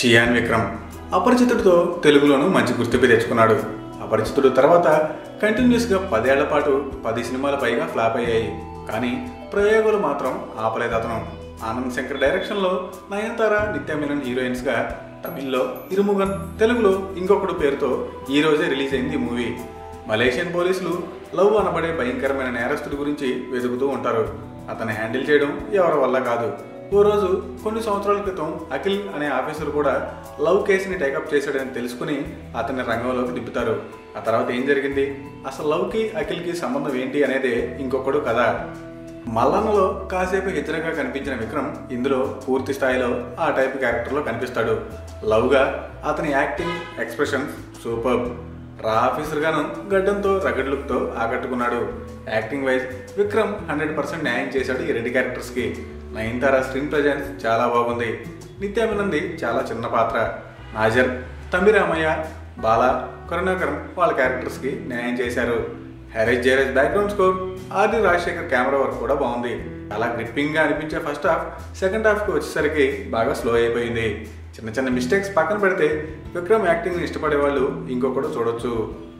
చియాన్ విక్రమ్ అపరిచితుడితో తెలుగులోనూ మంచి గుర్తింపు తెచ్చుకున్నాడు అపరిచితుడు తర్వాత కంటిన్యూస్గా పదేళ్ల పాటు పది సినిమాల పైగా ఫ్లాప్ అయ్యాయి కానీ ప్రయోగాలు మాత్రం ఆపలేదు అతను ఆనంద్ శంకర్ డైరెక్షన్లో నయనతార నిత్య మీనన్ హీరోయిన్స్గా తమిళ్లో ఇరుముగన్ తెలుగులో ఇంకొకడు పేరుతో ఈ రోజే రిలీజ్ అయింది ఈ మూవీ మలేషియన్ పోలీసులు లవ్ అనబడే భయంకరమైన నేరస్తుడి గురించి వెతుకుతూ ఉంటారు అతన్ని హ్యాండిల్ చేయడం ఎవరి వల్ల కాదు ఓ రోజు కొన్ని సంవత్సరాల క్రితం అఖిల్ అనే ఆఫీసర్ కూడా లవ్ కేసుని టేకప్ చేశాడని తెలుసుకుని అతన్ని రంగంలోకి దిప్పుతారు ఆ తర్వాత ఏం జరిగింది అసలు లవ్కి అఖిల్కి సంబంధం ఏంటి అనేదే ఇంకొకడు కథ మల్లన్నలో కాసేపు హిజ్రగా కనిపించిన విక్రమ్ ఇందులో పూర్తి స్థాయిలో ఆ టైప్ క్యారెక్టర్లో కనిపిస్తాడు లవ్గా అతని యాక్టింగ్ ఎక్స్ప్రెషన్ సూపర్ రా ఆఫీసర్ గాను గడ్డంతో రగడ్ లుక్తో ఆకట్టుకున్నాడు acting wise Vikram hundred percent న్యాయం చేశాడు ఈ రెండు క్యారెక్టర్స్కి నయనతార స్క్రీన్ ప్రజెన్స్ చాలా బాగుంది నిత్యామినంది చాలా చిన్న పాత్ర నాజర్ తమిరామయ్య బాల కరుణాకరం వాళ్ళ క్యారెక్టర్స్కి న్యాయం చేశారు హ్యారేజ్ జయరాజ్ బ్యాక్గ్రౌండ్ స్కోర్ ఆది రాజశేఖర్ కెమెరా వర్క్ కూడా బాగుంది చాలా గ్రిప్పింగ్గా అనిపించే ఫస్ట్ హాఫ్ సెకండ్ హాఫ్కి వచ్చేసరికి బాగా స్లో అయిపోయింది చిన్న చిన్న మిస్టేక్స్ పక్కన పెడితే విక్రమ్ యాక్టింగ్ని ఇష్టపడే వాళ్ళు ఇంకొకటి చూడొచ్చు